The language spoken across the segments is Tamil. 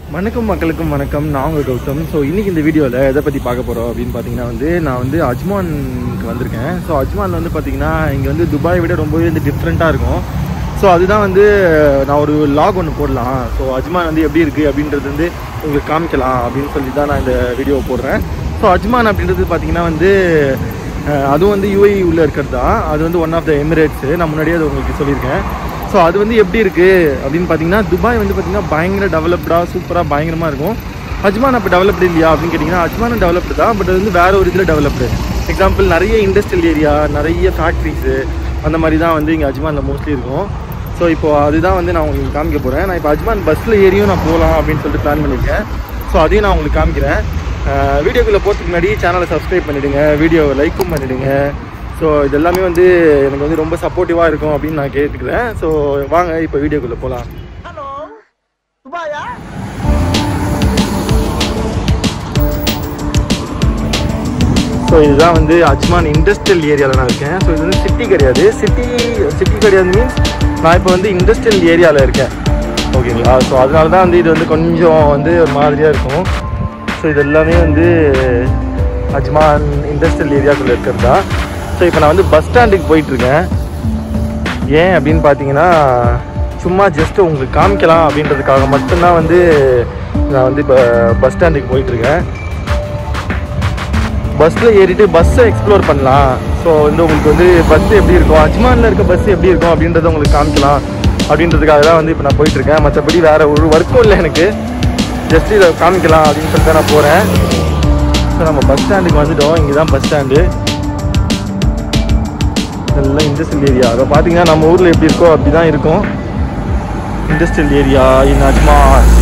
வணக்கம் மக்களுக்கும் வணக்கம் நான் உங்கள் கௌதம் ஸோ இன்னைக்கு இந்த வீடியோவில் எதை பற்றி பார்க்க போகிறோம் அப்படின்னு பார்த்தீங்கன்னா வந்து நான் வந்து அஜ்மானுக்கு வந்திருக்கேன் ஸோ அஜ்மான் வந்து பார்த்தீங்கன்னா இங்கே வந்து துபாயை விட ரொம்பவே வந்து டிஃப்ரெண்ட்டாக இருக்கும் ஸோ அதுதான் வந்து நான் ஒரு லாக் ஒன்று போடலாம் ஸோ அஜ்மான் வந்து எப்படி இருக்குது அப்படின்றது வந்து உங்களுக்கு காமிக்கலாம் அப்படின்னு சொல்லி தான் நான் இந்த வீடியோ போடுறேன் ஸோ அஜ்மான் அப்படின்றது பார்த்தீங்கன்னா வந்து அஹ், அதுவும் வந்து யூஏ உள்ள இருக்கிறது தான் அது வந்து ஒன் ஆஃப் த எமிரேட்ஸு நான் முன்னாடியே அது உங்களுக்கு சொல்லியிருக்கேன் ஸோ அது வந்து எப்படி இருக்குது அப்படின்னு பார்த்தீங்கன்னா துபாய் வந்து பார்த்தீங்கன்னா பயங்கர டெவலப்டாக சூப்பராக பயங்கரமாக இருக்கும் அஜ்மான் அப்போ டெவலப்டு இல்லையா அப்படின்னு கேட்டிங்கன்னா அஜ்மானும் டெவலப்டு தான் பட் அது வந்து வேற ஒரு இதில் டெவலப்டு எக்ஸாம்பிள் நிறைய இண்டஸ்ட்ரியல் ஏரியா நிறைய ஃபேக்ட்ரிஸு அந்த மாதிரி தான் வந்து இங்கே அஜ்மானில் மோஸ்ட்லி இருக்கும் ஸோ இப்போ அதுதான் வந்து நான் உங்களுக்கு காமிக்க போகிறேன் நான் இப்போ அஜ்மான் பஸ்ஸில் ஏறியும் நான் போகலாம் அப்படின்னு சொல்லிட்டு பிளான் பண்ணியிருக்கேன் ஸோ அதையும் நான் உங்களுக்கு காமிக்கிறேன் வீடியோக்குள்ளே போகிறதுக்கு முன்னாடி சேனலை சப்ஸ்கிரைப் பண்ணிவிடுங்க வீடியோவை லைக்கும் பண்ணிவிடுங்க ஸோ இது எல்லாமே வந்து எனக்கு வந்து ரொம்ப சப்போர்ட்டிவாக இருக்கும் அப்படின்னு நான் கேட்டுக்கிறேன் ஸோ வாங்க இப்போ வீடியோக்குள்ளே போகலாம் ஹலோ துபாயா ஸோ இதுதான் வந்து அஜ்மான் இண்டஸ்ட்ரியல் ஏரியாவில் நான் இருக்கேன் ஸோ இது வந்து சிட்டி கிடையாது சிட்டி சிட்டி கிடையாது மீன்ஸ் நான் இப்போ வந்து இண்டஸ்ட்ரியல் ஏரியாவில் இருக்கேன் ஓகேங்களா ஸோ அதனால தான் வந்து இது வந்து கொஞ்சம் வந்து ஒரு மாதிரியாக இருக்கும் ஸோ இது எல்லாமே வந்து அஜ்மான் இண்டஸ்ட்ரியல் ஏரியாக்குள்ளே இருக்கிறது தான் ஸோ இப்போ நான் வந்து பஸ் ஸ்டாண்டுக்கு போயிட்டுருக்கேன் ஏன் அப்படின்னு பார்த்தீங்கன்னா சும்மா ஜஸ்ட் உங்களுக்கு காமிக்கலாம் அப்படின்றதுக்காக மட்டும்தான் வந்து நான் வந்து இப்போ பஸ் ஸ்டாண்டுக்கு போயிட்டுருக்கேன் பஸ்ஸில் ஏறிட்டு பஸ்ஸை எக்ஸ்ப்ளோர் பண்ணலாம் ஸோ வந்து உங்களுக்கு வந்து பஸ் எப்படி இருக்கும் அஜ்மானில் இருக்க பஸ் எப்படி இருக்கும் அப்படின்றத உங்களுக்கு காமிக்கலாம் அப்படின்றதுக்காக தான் வந்து இப்போ நான் போயிட்டுருக்கேன் மற்றபடி வேறு ஒரு ஒர்க்கும் இல்லை எனக்கு ஜஸ்ட் இதை காமிக்கலாம் அப்படின்னு சொல்லிட்டு தான் நான் போகிறேன் ஸோ நம்ம பஸ் ஸ்டாண்டுக்கு வந்துட்டோம் இங்கே தான் பஸ் ஸ்டாண்டு இதெல்லாம் இண்டஸ்ட்ரியல் ஏரியா அதை பார்த்தீங்கன்னா நம்ம ஊரில் எப்படி இருக்கோ அப்படி தான் இருக்கும் இண்டஸ்ட்ரியல் ஏரியா இன் அஜ்மான்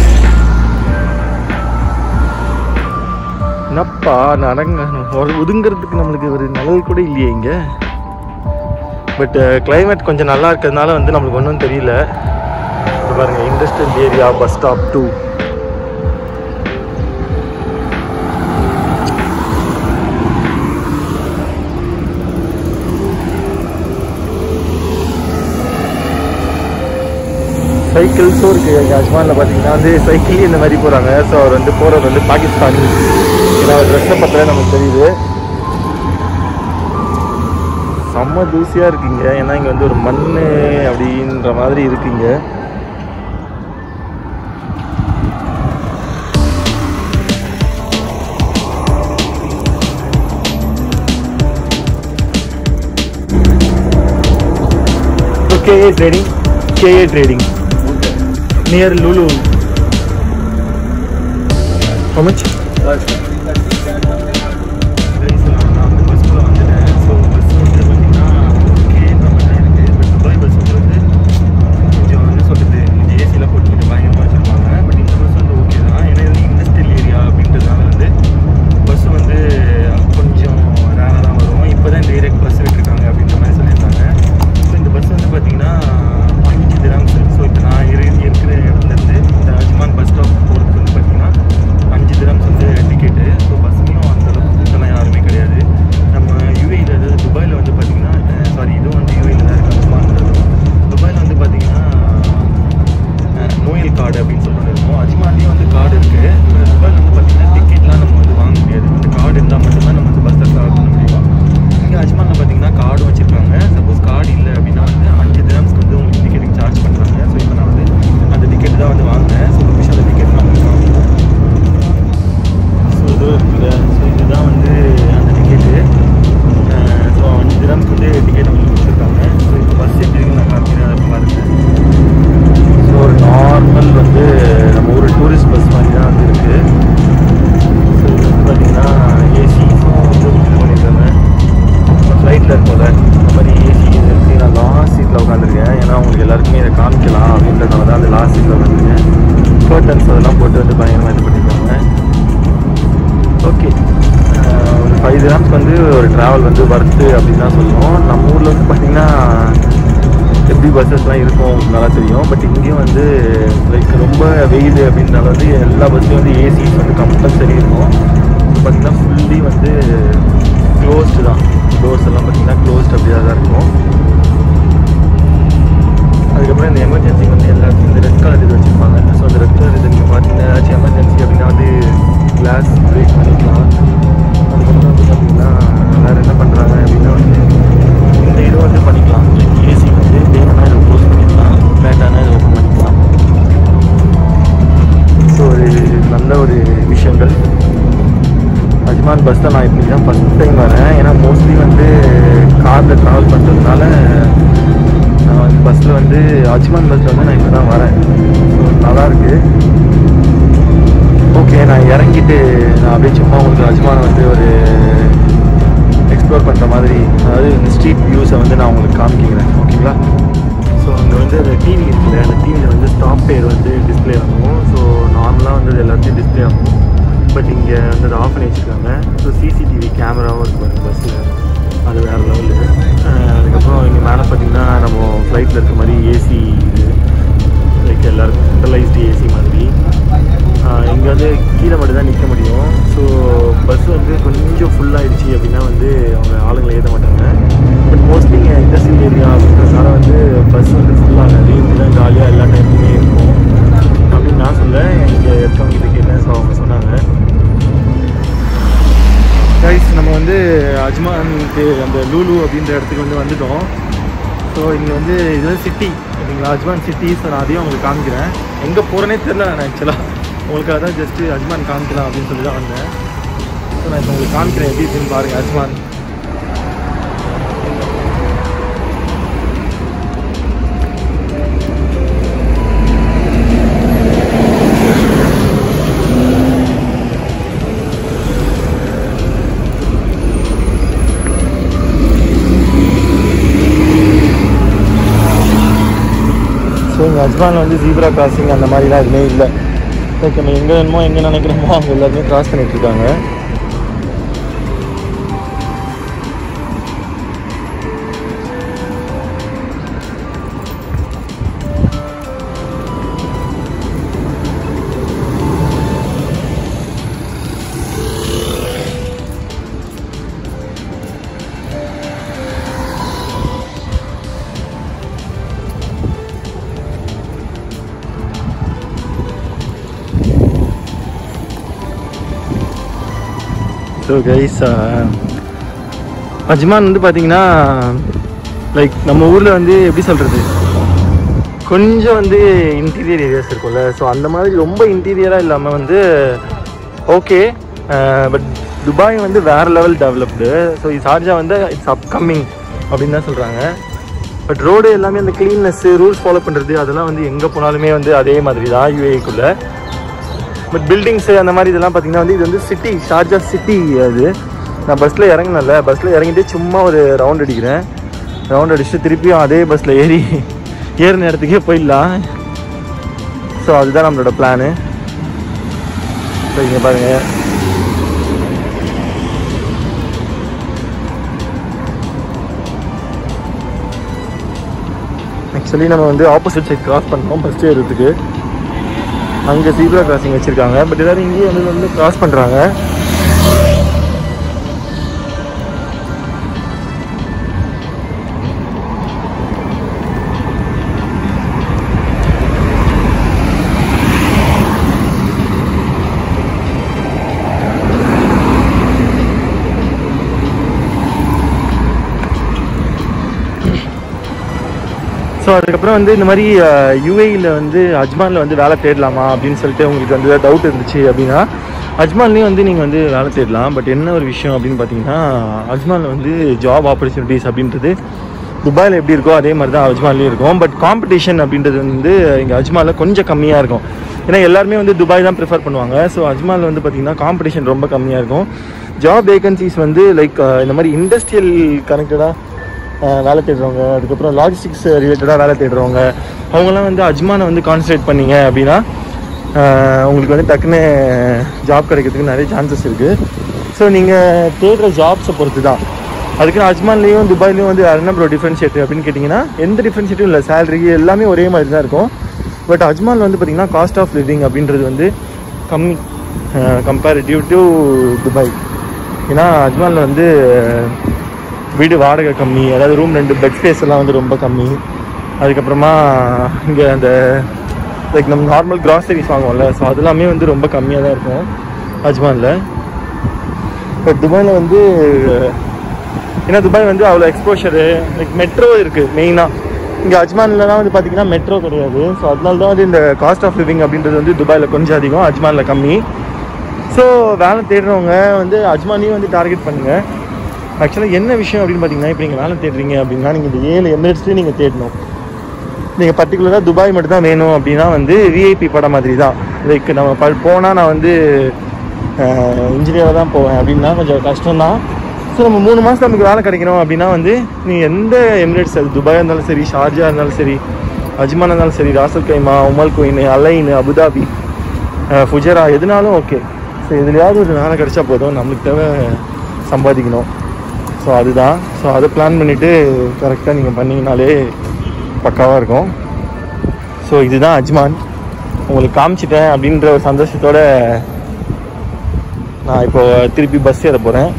என்னப்பா நடங்க ஒரு ஒதுங்கிறதுக்கு நம்மளுக்கு ஒரு நிழல் கூட இல்லையே இங்கே பட் climate கொஞ்சம் நல்லா இருக்கிறதுனால வந்து நம்மளுக்கு ஒன்றும் தெரியல இப்ப பாருங்க industrial area bus stop two சைக்கிள்ஸும் இருக்குது எங்கள் அஜ்மானில் பார்த்தீங்கன்னா வந்து சைக்கிள்லேயும் இந்த மாதிரி போகிறாங்க ஸோ அவர் வந்து போகிறது வந்து பாகிஸ்தான் ஏன்னா ட்ரெஸ்ஸை பார்த்தா நமக்கு தெரியுது செம்ம தூசியாக இருக்குங்க ஏன்னா இங்கே வந்து ஒரு மண் அப்படின்ற மாதிரி இருக்குங்க KA trading KA trading near Lulu How much? Bus stop போகிறதுக்கு வந்து பார்த்தீங்கன்னா அஞ்சு திரம்ஸ் வந்து டிக்கெட்டு ஸோ பஸ்ஸுலையும் அந்த அளவுக்கு கூட்டம்லாம் யாருமே கிடையாது நம்ம யூஏயில் அதாவது துபாயில் வந்து பார்த்தீங்கன்னா சாரி இதுவும் வந்து யூஏயில் தான் இருக்குது அஜ்மான்ன்றதும் துபாயில் வந்து பார்த்தீங்கன்னா அஹ், நோயல் கார்டு அப்படின்னு சொல்லிட்டு இருக்கும் அஜ்மான்லேயும் வந்து கார்டு இருக்குது துபாயில் வந்து பார்த்தீங்கன்னா டிக்கெட்லாம் நம்ம வந்து வாங்க முடியாது அந்த கார்டு இருந்தால் மட்டும்தான் நம்ம வந்து பஸ்ஸில் ட்ராவல் பண்ண முடியும் இங்கே அஜ்மானில் பார்த்தீங்கன்னா கார்டும் வச்சுருக்காங்க சப்போஸ் கார்டு இல்லை அப்படின்னா வந்து அஞ்சு திரம்ஸ்க்கு வந்து உங்களுக்கு டிக்கெட்டுக்கு சார்ஜ் பண்ணுறாங்க ஸோ இப்போ நான் வந்து அந்த டிக்கெட் தான் வந்து வாங்கினேன் ஸோ ருபீஸ் அந்த டிக்கெட் நான் உங்களுக்கு காமிக்கிறேன் ஸோ இது இருக்குல்ல ஸோ இதுதான் வந்து அந்த டிக்கெட்டு ஸோ அஞ்சு தினம்க்கு வந்து டிக்கெட் உங்களுக்கு கொடுத்துருக்காங்க ஸோ இப்போ பஸ் எப்படி இருக்குன்னு நான் காமிக்கிறேன் அதை பாருங்கள் ஸோ ஒரு நார்மல் வந்து நம்ம ஊர் டூரிஸ்ட் பஸ் மாதிரி தான் வந்து இருக்குது ஸோ இது வந்து பார்த்தீங்கன்னா ஏசிஸும் வந்து இது பண்ணியிருக்காங்க ஃப்ளைட்டில் இருக்கும்ல அந்த மாதிரி ஏசி இது இருக்குது நான் லாஸ்ட் சீட்டில் உட்காந்துருக்கேன் ஏன்னா உங்களுக்கு எல்லாருக்குமே இதை காமிக்கலாம் அப்படின்றதுனால தான் அந்த லாஸ்ட் சீட்டில் உட்காந்துருக்கேன் கர்டன்ஸ் அதெல்லாம் போட்டு வந்து பயங்கரமாக இது பண்ணியிருக்காங்க ஓகே ஒரு ஃபைவ் கிராம்ஸ்க்கு வந்து ஒரு ட்ராவல் வந்து வர்த்து அப்படின்னு தான் சொல்லுவோம் நம்ம ஊரில் வந்து பார்த்திங்கன்னா எப்படி பஸ்ஸஸ்லாம் இருக்கும் உங்களுக்கு நல்லா தெரியும் பட் இங்கேயும் வந்து லைக் ரொம்ப வெயில் அப்படின்றனால வந்து எல்லா பஸ்லையும் வந்து ஏசிஸ் வந்து கம்பல்சரி இருக்கும் பார்த்திங்கன்னா ஃபுல்லி வந்து க்ளோஸ்டு தான் டோர்ஸ் எல்லாம் பார்த்திங்கன்னா க்ளோஸ்ட் அப்படியே தான் இருக்கும் அதுக்கப்புறம் இந்த எமர்ஜென்சி வந்து எல்லாத்துக்கும் இந்த ரெட் கலர் இது வச்சுருப்பாங்க ஸோ அந்த ரெட் கலர் இது நீங்கள் பார்த்தீங்கன்னா அஜ்மான் பஸ்ஸில் நான் இப்படி தான் ஃபஸ்ட் டைம் வரேன் ஏன்னா மோஸ்ட்லி வந்து காரில் ட்ராவல் பண்ணுறதுனால நான் வந்து பஸ்ஸில் வந்து அஜ்மான் பஸ்ஸில் வந்து நான் இப்போ தான் வரேன் ஸோ நல்லாயிருக்கு ஓகே நான் இறங்கிட்டு நான் அப்படியே சும்மா உங்களுக்கு அஜ்மானை வந்து ஒரு எக்ஸ்ப்ளோர் பண்ணுற மாதிரி அதாவது இந்த ஸ்ட்ரீட் வியூஸை வந்து நான் உங்களுக்கு காமிக்கிறேன் ஓகேங்களா ஸோ அங்கே வந்து அந்த டிவி இருக்குல்ல அந்த டிவியில் வந்து ஸ்டாப் பேர் வந்து டிஸ்ப்ளே ஆகும் ஸோ நார்மலாக வந்து அது எல்லாத்தையும் டிஸ்ப்ளே ஆகும் பட் இங்கே வந்து அதை ஆஃப் பண்ணி வச்சுருக்காங்க ஸோ சிசிடிவி கேமராவும் இருக்கு பாருங்க பஸ்ஸில் அது வேறு லெவலு அதுக்கப்புறம் இங்கே மேலே பார்த்தீங்கன்னா நம்ம ஃப்ளைட்டில் இருக்க மாதிரி ஏசி இது லைக் எல்லாருக்கும் சென்ட்ரலைஸ்டு ஏசி மாதிரி இங்கே வந்து கீழே மட்டும் தான் நிற்க முடியும் ஸோ பஸ் வந்து கொஞ்சம் ஃபுல்லாகிடுச்சு அப்படின்னா வந்து அவங்க ஆளுங்களை ஏற்ற மாட்டாங்க பட் மோஸ்ட்லி இங்கே இண்டஸ்ட்ரியல் ஏரியா அப்படின்றதுனால வந்து பஸ் வந்து ஃபுல்லாகாது இப்படி தான் ஜாலியாக எல்லா டைமுமே இருக்கும் அப்படின்னு நான் சொல்ல இங்கே இருக்கவங்க கிட்ட கேட்டேன் ஸோ அவங்க சொன்னாங்க கைஸ் நம்ம வந்து அஜ்மானுக்கு அந்த லூலு அப்படின்ற இடத்துக்கு வந்து வந்துட்டோம் ஸோ இங்கே வந்து இது வந்து சிட்டி ஓகேங்களா அஜ்மான் சிட்டி ஸோ நான் அதையும் உங்களுக்கு காமிக்கிறேன் எங்கே போகிறேனே தெரில நான் ஆக்சுவலாக உங்களுக்காக தான் ஜஸ்ட்டு அஜ்மான் காமிக்கலாம் அப்படின்னு சொல்லி தான் வந்தேன் ஸோ நான் இப்போ உங்களுக்கு காமிக்கிறேன் எப்படி இருக்குன்னு பாருங்கள் அஜ்மான் ஸோ இங்கே அஜ்மானில் வந்து ஜீப்ரா கிராசிங் அந்த மாதிரிலாம் எதுவுமே இல்லை லைக் நம்ம எங்கே வேணுமோ எங்கே நினைக்கிறோமோ அங்கே எல்லாருமே கிராஸ் பண்ணிட்டு இருக்காங்க ஸோ கைஸ் அஜ்மான் வந்து பார்த்தீங்கன்னா லைக் நம்ம ஊரில் வந்து எப்படி சொல்கிறது கொஞ்சம் வந்து இன்டீரியர் ஏரியாஸ் இருக்கும்ல ஸோ அந்த மாதிரி ரொம்ப இன்டீரியராக இல்லாமல் வந்து ஓகே பட் துபாய் வந்து வேறு லெவல் டெவலப்டு ஸோ ஷார்ஜா வந்து இட்ஸ் அப்கமிங் அப்படின்னு தான் சொல்கிறாங்க பட் ரோடு எல்லாமே அந்த க்ளீன்னஸ்ஸு ரூல்ஸ் ஃபாலோ பண்ணுறது அதெல்லாம் வந்து எங்கே போனாலுமே வந்து அதே மாதிரி தான் யூஏக்குள்ளே பட் பில்டிங்ஸு அந்த மாதிரி இதெல்லாம் பார்த்தீங்கன்னா வந்து இது வந்து சிட்டி ஷார்ஜா சிட்டி அது நான் பஸ்ஸில் இறங்கினல பஸ்ஸில் இறங்கிட்டு சும்மா ஒரு ரவுண்ட் அடிக்கிறேன் ரவுண்ட் அடிச்சுட்டு திருப்பியும் அதே பஸ்ஸில் ஏறி ஏறின இடத்துக்கே போயிடலாம் ஸோ அதுதான் நம்மளோட பிளானு ஸோ இங்கே பாருங்கள் ஆக்சுவலி நம்ம வந்து ஆப்போசிட் சைட் கிராஸ் பண்ணோம் ஃபஸ்ட்டு ஏறதுக்கு அங்கே சீப்ரா கிராசிங் வச்சுருக்காங்க பட் எல்லாரும் இங்கேயே வந்து வந்து கிராஸ் பண்ணுறாங்க ஸோ அதுக்கப்புறம் வந்து இந்த மாதிரி யூஏயில் வந்து அஜ்மானில் வந்து வேலை தேடலாமா அப்படின்னு சொல்லிட்டு உங்களுக்கு வந்து டவுட் இருந்துச்சு அப்படின்னா அஜ்மான்லேயும் வந்து நீங்கள் வந்து வேலை தேடலாம் பட் என்ன ஒரு விஷயம் அப்படின்னு பார்த்தீங்கன்னா அஜ்மானில் வந்து ஜாப் ஆப்பர்ச்சுனிட்டிஸ் அப்படின்றது துபாயில் எப்படி இருக்கோ அதே மாதிரி தான் அஜ்மான்லேயும் இருக்கும் பட் காம்படிஷன் அப்படின்றது வந்து இங்கே அஜ்மானில் கொஞ்சம் கம்மியாக இருக்கும் ஏன்னா எல்லாருமே வந்து துபாய் தான் ப்ரிஃபர் பண்ணுவாங்க ஸோ அஜ்மானில் வந்து பார்த்திங்கன்னா காம்படிஷன் ரொம்ப கம்மியாக இருக்கும் ஜாப் வேகன்சிஸ் வந்து லைக் இந்த மாதிரி இண்டஸ்ட்ரியல் கனெக்டடாக அஹ் வேலை தேடுறவங்க அதுக்கப்புறம் லாஜிஸ்டிக்ஸ் ரிலேட்டடாக வேலை தேடுறவங்க அவங்கெல்லாம் வந்து அஜ்மானை வந்து கான்சன்ட்ரேட் பண்ணீங்க அப்படின்னா அஹ் உங்களுக்கு வந்து டக்குன்னு ஜாப் கிடைக்கிறதுக்கு நிறைய சான்சஸ் இருக்குது ஸோ நீங்கள் தேடுற ஜாப்ஸை பொறுத்து தான் அதுக்கு அஜ்மான்லேயும் துபாய்லேயும் வந்து வேறு என்ன ப்ரோ டிஃப்ரென்ஷியேட் அப்படின்னு கேட்டிங்கன்னா எந்த டிஃப்ரென்ஷியேட்டும் இல்லை சேலரி எல்லாமே ஒரே மாதிரி தான் இருக்கும் பட் அஜ்மானில் வந்து பார்த்திங்கன்னா காஸ்ட் ஆஃப் லிவிங் அப்படின்றது வந்து கம்மி கம்பேரிட்டிவ் டு துபாய் ஏன்னா அஜ்மானில் வந்து வீடு வாடகை கம்மி அதாவது ரூம் ரெண்டு பெட் ஸ்பேஸ் எல்லாம் வந்து ரொம்ப கம்மி அதுக்கப்புறமா இங்கே அந்த லைக் நம்ம நார்மல் கிராசரிஸ் வாங்குவோம்ல ஸோ அதெல்லாமே வந்து ரொம்ப கம்மியாக தான் இருக்கும் அஜ்மானில் பட் துபாயில் வந்து ஏன்னா துபாய் வந்து அவ்வளோ எக்ஸ்போஷரு லைக் மெட்ரோ இருக்குது மெயினாக இங்கே அஜ்மான்லலாம் வந்து பார்த்தீங்கன்னா மெட்ரோ கிடையாது ஸோ அதனால தான் வந்து இந்த காஸ்ட் ஆஃப் லிவிங் அப்படின்றது வந்து துபாயில் கொஞ்சம் அதிகம் அஜ்மானில் கம்மி ஸோ வேலை தேடுறவங்க வந்து அஜ்மானியும் வந்து டார்கெட் பண்ணுங்கள் ஆக்சுவலாக என்ன விஷயம் அப்படின்னு பார்த்தீங்கன்னா இப்போ நீங்கள் வேலை தேடுறீங்க அப்படின்னா நீங்கள் இந்த ஏழு எமிரேட்ஸ்லேயும் நீங்கள் தேடணும் நீங்கள் பர்டிகுலராக துபாய் மட்டும் தான் வேணும் அப்படின்னா வந்து விஐபி படம் மாதிரி தான் லைக் நம்ம ப போனால் நான் வந்து இன்ஜினியராக தான் போவேன் அப்படின்னா கொஞ்சம் கஷ்டம் தான் ஸோ நம்ம மூணு மாதம் நமக்கு வேலை கிடைக்கணும் அப்படின்னா வந்து நீங்கள் எந்த எமிரேட்ஸ் அது துபாயாக இருந்தாலும் சரி ஷார்ஜா இருந்தாலும் சரி அஜ்மான் இருந்தாலும் சரி Ras Al Khaimah Umm Al Quwain Al Ain Abu Dhabi அஹ், ஃபுஜரா எதுனாலும் ஓகே ஸோ எதுலையாவது ஒரு வேலை கிடைச்சா போதும் நம்மளுக்கு தேவை சம்பாதிக்கணும் ஸோ அதுதான் ஸோ அதை பிளான் பண்ணிவிட்டு கரெக்டாக நீங்கள் பண்ணீங்கனாலே பக்காவாக இருக்கும் ஸோ இதுதான் அஜ்மான் உங்களுக்கு காமிச்சிட்டேன் அப்படின்ற ஒரு சந்தோஷத்தோட நான் இப்போ திருப்பி பஸ் ஏற போகிறேன்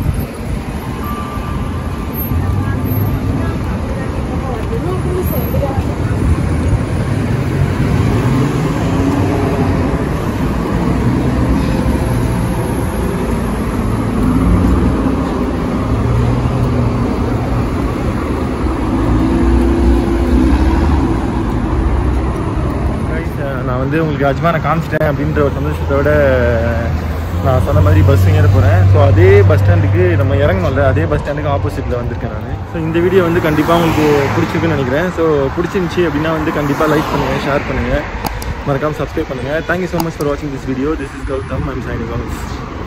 Guys, அஹ், நான் வந்து உங்களுக்கு அஜ்மானை காமிச்சிட்டேன் அப்படின்ற ஒரு சந்தோஷத்தோட நான் சொன்ன மாதிரி பஸ் ஏற போகிறேன் ஸோ அதே பஸ் ஸ்டாண்டுக்கு நம்ம இறங்கணும்ல அதே பஸ் ஸ்டாண்டுக்கு ஆப்போசிட்டில் வந்திருக்கேன் நான் ஸோ இந்த வீடியோ வந்து கண்டிப்பாக உங்களுக்கு பிடிச்சிருக்குன்னு நினைக்கிறேன் ஸோ பிடிச்சிருந்துச்சி அப்படின்னா வந்து கண்டிப்பாக லைக் பண்ணுங்கள் ஷேர் பண்ணுங்கள் மறக்காமல் சப்ஸ்கிரைப் பண்ணுங்கள் தேங்க்யூ ஸோ மச் ஃபார் வாட்சிங் this video this is Gautham I'm signing of